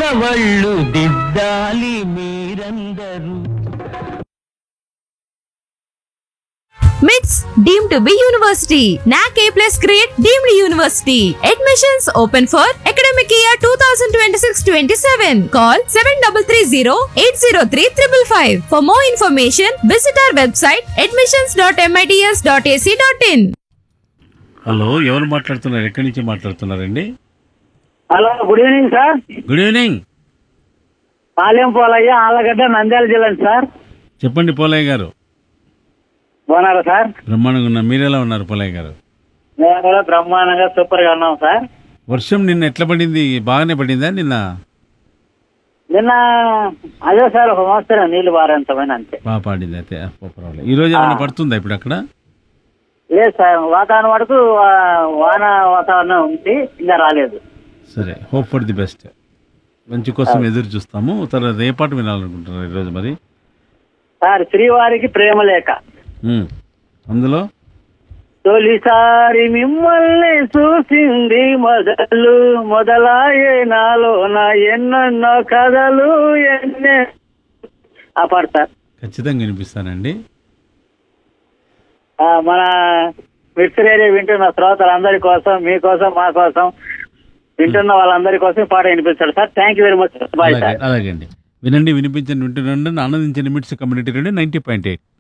కవళ్ళు దిద్దాలి మీరందరూ MITS deemed to be university. NAC A plus grade deemed university. Admissions open for academic year 2026-27. Call 7330-803-555. For more information, visit our website admissions.mits.ac.in. Hello ఎవరు మాట్లాడుతున్నారు ఎక్కడి నుంచి మాట్లాడుతున్నారండి hello good evening sir good evening Palem Polayya Alagadda Nandyala జిల్లా sir చెప్పండి పోలయ్య గారు బాగున్నారా sir బ్రహ్మాండంగా ఉన్నా మీరెలా ఉన్నారు పోలయ్య గారు మేము కూడా బ్రహ్మాండంగా సూపర్ గా ఉన్నాం సార్ వర్షం నిన్న ఎట్లా పడింది బాగానే పడిందా నిన్న నిన్న అదే సార్ ఒక మోస్తరు నీళ్లు బారేంతమైన అంతే బాగా పడింది అయితే అప్ప పర్వాలేదు ఈ రోజు ఏమైనా పడుతుందా ఇప్పుడు అక్కడ లేదు సార్ వాతావరణం వరకు ఆ, వాన వాతావరణం ఉంది ఇంకా రాలేదు సరే హోప్ ఫర్ ది బెస్ట్ మంచి కోసం ఎదురు చూస్తాము తర్వాత ఏ పాట వినాలనుకుంటున్నారు ఈరోజు మరి సార్ శ్రీవారికి ప్రేమ లేక ఉమ్. అందులో తొలిసారి మిమ్మల్ని చూసింది మొదలు మొదలాయే నాలో నా ఎన్నెన్నో కథలు ఎన్నే ఆ పాట సార్ ఖచ్చితంగా వినిపిస్తానండి ఆ, మన మిక్సర్ ఏరియా వింటున్న శ్రోతలందరి కోసం మీకోసం మా కోసం వింటున్న వాళ్ళందరి కోసం ఈ పాట వినిపిస్తాడు sir thank you very much bye అలాగే సార్ అలాగే అండి వినండి వినిపించండి వింటుండండి ఆనందించండి మిట్స్ కమ్యూనిటీ రండి నైంటీ పాయింట్ ఎయిట్